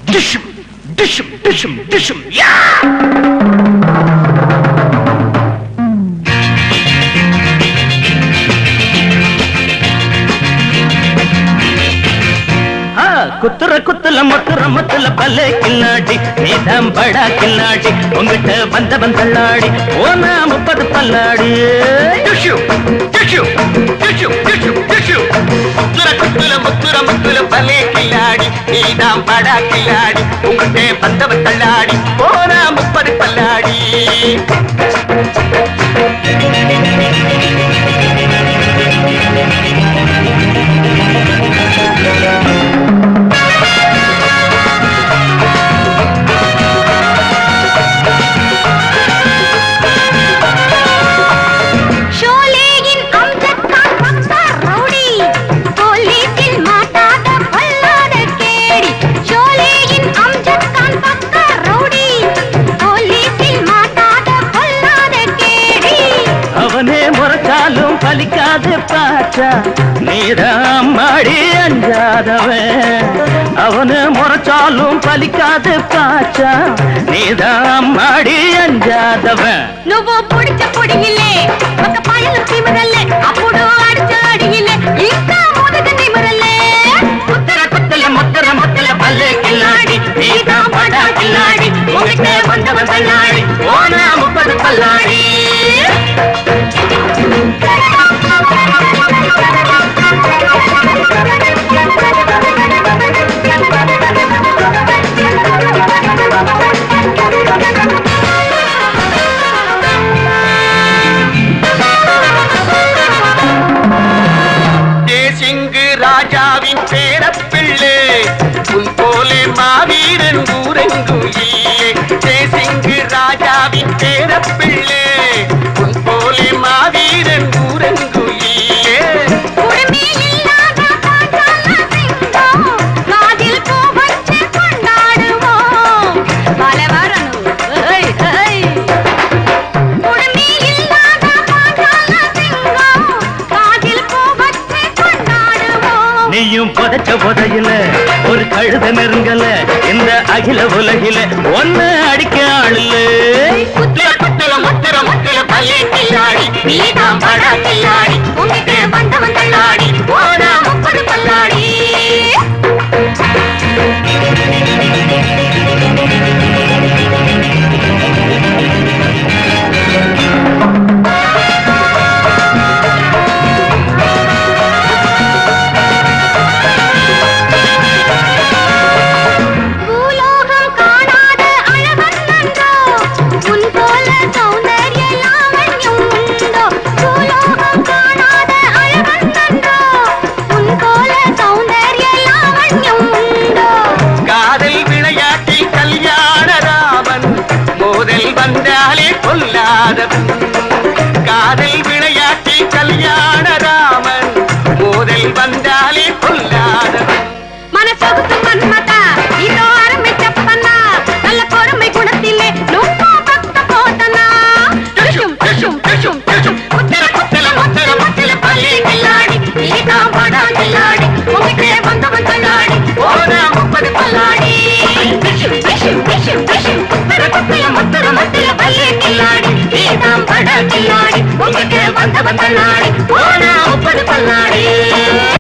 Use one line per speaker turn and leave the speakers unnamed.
டிஷும் டிஷும் டிஷும் டிஷும் யா ஆ, குத்துற குத்துல மொத்துற மொத்துல பல்ல கில்லாடி நீதான் படா கில்லாடி உங்ககிட்ட வந்த வந்தள்ளாடி ஓனா முப்பது பல்லாடி
டிஷ்யூ டிஷ்யூ டிஷ்யூ டிஷ்யூ டிஷ்யூ முத்துற குத்துற முத்துற முத்துற பலே கில்லாடி நீதான் படா கில்லாடி உங்கள்கிட்ட வந்தவன் தள்ளாடி போனா முப்பது பல்லாடி
ஷோலேயின் அம்ஜத் கான் பக்தா ரவுடி போலீஸில் மாட்டாத பொல்லாத கேடி ஷோலேயின் அம்ஜத் கான் பக்தா ரவுடி போலீஸில் மாட்டாத பொல்லாத கேடி
அவனே முறைச்சாலும் பலிக்காது பாச்சா நீதான் மாடி அஞ்சாதவன் அவனு முறைச்சாலும் பலிக்காது பாச்சா நீதான் மாடி அஞ்சாதவன்
నువ్వు పొడిచ పొడిగిలే ఒక పాయలు తిమరల్లే అప్పుడు అడిచ అడిగిలే ఇంకా మొదట తిమరల్లే
குத்துற குத்துல முத்துற முத்துல பல்ல கில்லாடி நீதான் படா கில்லாடி உங்ககிட்ட வந்த வந்தள்ளாடி ஓனா முப்பது பல்லாடி
தேசிங்கு ராஜாவின் பேரப்பிள்ளை உன் போலே மாவீரன் ஊரெங்கும் இல்லே தேசிங்கு ராஜாவின் பேரப்பிள்ளை உன் போலே மாவீரன் ஊரெங்கும் இல்லே
குடுமி இல்லாத பாட்டான சிங்கம் காதில் பூ வச்சு கொண்டாடுவோம் பல வரணும் ஏய் ஏய் குடுமி இல்லாத பாட்டான சிங்கம் காதில் பூ வச்சு கொண்டாடுவோம்
நீயும் புதைச்ச புதையில ஒரு கழுத நெருங்கல இந்த அகில உலகில ஒன்னு அடிக்க ஆளுல
முத்திர முத்திர முத்திர முத்திர பல்லே கில்லாடி நீதான் படா கில்லாடி உங்ககிட்ட வந்தவன் தள்ளாடி போனா முப்பது பல்லாடி
பூலோகம் காணாத அழகன் நன்றோ உன் போல சௌந்தர்ய லாவண்யம் உண்டோ பூலோகம் காணாத அழகன் நன்றோ உன் போல சௌந்தர்ய லாவண்யம் உண்டோ
காதல் விளையாட்டில் கல்யாண ராமன் மோதல் வந்தாலே கொல்லாதவன் காதல் விளையாட்டில் கல்யாண ராமன் மோதல் வந்தாலே கொல்லாதவன்
మనసొగుసు మన్మత ఇదో అరమి చెప్పన్నా నల్ల పొరమి గుణతిలే నువ్వు భక్త పోతనా టుషుం టుషుం టుషుం టుషుం
முத்திர முத்திர முத்திர முத்திர பள்ளி கில்லாடி நீதான் படா கில்லாடி உங்ககிட்ட வந்தவன் தள்ளாடி போனா முப்பது பல்லாடி
టుషుం టుషుం టుషుం టుషుం
முத்திர முத்திர முத்திர முத்திர பள்ளி கில்லாடி நீதான் படா கில்லாடி உங்ககிட்ட வந்தவன் தள்ளாடி போனா முப்பது பல்லாடி